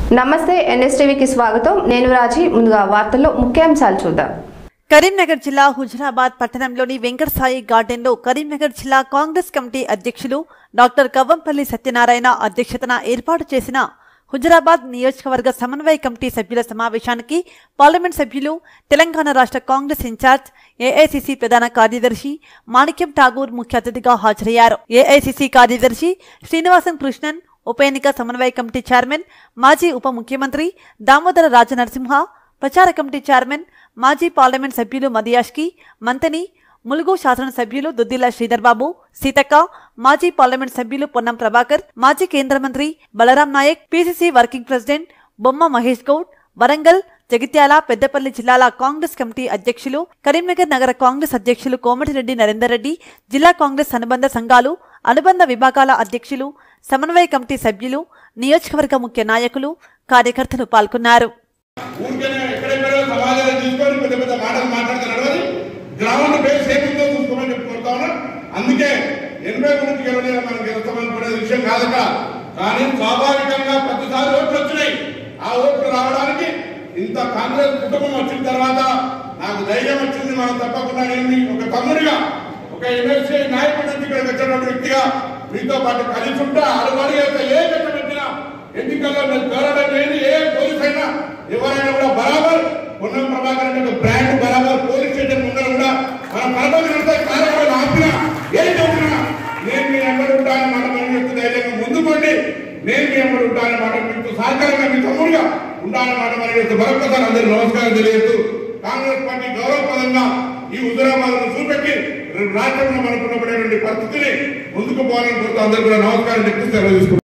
నమస్తే ఎన్ఎస్టీవీకి స్వాగతం నేను రాజీ ముందుగా వార్తల్లో ముఖ్యాంశాలు చూద్దాం కరీంనగర్ జిల్లా హుజరాబాద్ పట్టణంలోని వెంకట సాయి గార్డెన్లో కరీంనగర్ జిల్లా కాంగ్రెస్ కమిటీ అధ్యక్షులు డాక్టర్ కవ్వంపల్లి సత్యనారాయణ అధ్యక్షతన ఏర్పాటు చేసిన హుజరాబాద్ నియోజకవర్గ సమన్వయ కమిటీ సభ్యుల సమావేశానికి పార్లమెంట్ సభ్యులు తెలంగాణ రాష్ట్ర కాంగ్రెస్ ఇన్ఛార్జ్ ఏఐసిసి ప్రధాన కార్యదర్శి మాణిక్యం ఠాగూర్ ముఖ్య అతిథిగా హాజరయ్యారు ఏఐసిసి కార్యదర్శి శ్రీనివాసన్ కృష్ణన్ ఉప ఎన్నిక సమన్వయ కమిటీ చైర్మన్ మాజీ ఉప ముఖ్యమంత్రి దామోదర రాజనరసింహ ప్రచార కమిటీ చైర్మన్ మాజీ పార్లమెంట్ సభ్యులు మదియాష్కి మంతని ములుగు శాసనసభ్యులు దుద్దిల్ల శ్రీధర్ బాబు సీతక్క మాజీ పార్లమెంట్ సభ్యులు పొన్నం ప్రభాకర్ మాజీ కేంద్ర మంత్రి Balram Naik PCC working president Bomma Mahesh Goud Warangal Jagtial Peddapalli జిల్లాల కాంగ్రెస్ కమిటీ అధ్యక్షులు కరీంనగర్ నగర కాంగ్రెస్ అధ్యక్షులు కోమటిరెడ్డి నరేందర్ రెడ్డి జిల్లా కాంగ్రెస్ అనుబంధ సంఘాలు అనుబంధ విభాగాల అధ్యక్షులు సమన్వయ కమిటీ సభ్యులు నియోజకవర్గ ముఖ్య నాయకులు కార్యకర్తలు పాల్గొన్నారు ఊరికనే ఎక్కడెక్కడో సమాజాలు తీసుకొని పెద్ద పెద్ద మాటలు మాట్లాడుతున్నాడు అని గ్రౌండ్ బేస్ ఏముందో చూసుకోమని చెప్పుకుంటా ఉన్నా అందుకే ఎనభై గురించి గెలవలేదు మనం గెలుస్తామనుకునే విషయం కాదట కానీ స్వాభావికంగా ప్రతిసారి ఓట్లు వచ్చినాయి ఆ ఓట్లు రావడానికి ఇంత కాంగ్రెస్ కుటుంబం వచ్చిన తర్వాత నాకు ధైర్యం వచ్చింది మనం తప్పకుండా నేను మీ ఒక తమ్ముడిగా ఒక ఎమ్మెల్సీ నాయకుడి నుంచి ఇక్కడికి వచ్చినటువంటి వ్యక్తిగా మీతో పాటు కలిసి ఉంటా అడుగు ఏ కట్ట పెట్టినా ఎన్నికల్లో నేను గౌరవం లేని ఏ పోలీస్ అయినా ఎవరైనా కూడా బరాబర్ పొన్నం ప్రభాకర్ అంటే ఒక బ్రాండ్ బరాబర్ పోలీస్ స్టేషన్ ముందర కూడా మన పరమగిరితో కార్యక్రమం ఆపినా ఏం చెప్పినా నేను మీ ఎమ్మడి ఉంటానని మాట మనం చెప్తే ధైర్యంగా ముందుకోండి నేను మీ ఎమ్మడి ఉంటానని మాట మీకు సహకారంగా మీ తమ్ముడుగా ఉండాలని మాట మరి చెప్తే మరొకసారి అందరూ నమస్కారం తెలియజేస్తూ కాంగ్రెస్ పార్టీ గౌరవప్రదంగా ఈ హుజరాబాద్ చూపెట్టి రాష్ట్రంలో మనకున్నటువంటి పరిస్థితిని ముందుకు పోవాలని కోరుతూ అందరూ కూడా నమస్కారం చెప్పి సెలవు తీసుకుంటారు